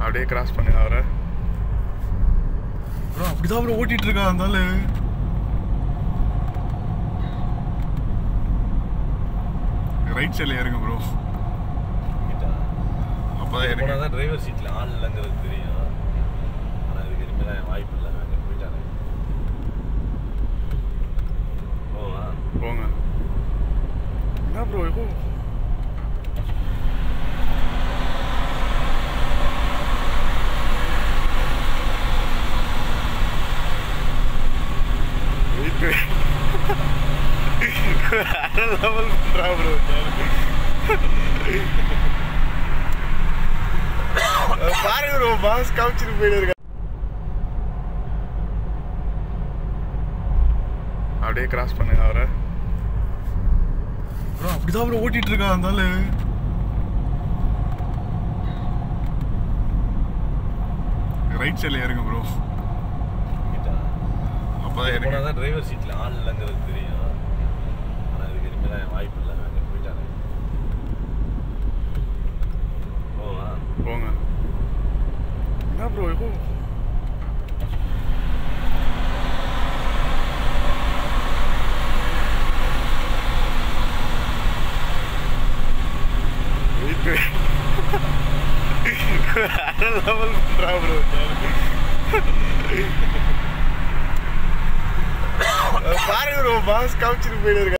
அப்படியே கிராஸ் பண்ணுங்க அவரை ப்ரோ அப்படிதான் ப்ரோ ஓட்டிட்டு இருக்கா இருந்தாலு ரைட் சைடில் ஏறுங்க ப்ரோ அப்பதான் போனால் ஏறுங்க தான் டிரைவர் சீட்டில் ஆள் இல்லைங்கிறது தெரியும் ஆனால் இதுக்கு இனிமேல் வாய்ப்பு இல்லை அங்கே போயிட்டானே ஓவா போங்க என்ன ப்ரோ இப்போ வேற லெவல் பண்றா ப்ரோ பாருங்க ப்ரோ பாஸ் காமிச்சிட்டு போயிட்டு இருக்க அப்படியே கிராஸ் பண்ணுங்க அவரை ப்ரோ அப்படிதான் ப்ரோ ஓட்டிட்டு இருக்கா இருந்தாலு ரைட் சைடில் ஏறுங்க ப்ரோ அப்பதான் ஏறுங்க போனால் தான் டிரைவர் சீட்டில் ஆள் இல்லைங்கிறது தெரியும் ஆனால் இதுக்கு இனிமேல் வாய்ப்பு இல்லை அங்கே போயிட்டானே ஓவா போங்க என்ன ப்ரோ இப்போ வேற லெவல் பண்றா ப்ரோ பாருங்க ப்ரோ பாஸ் காமிச்சிட்டு போயிட்டு இருக்க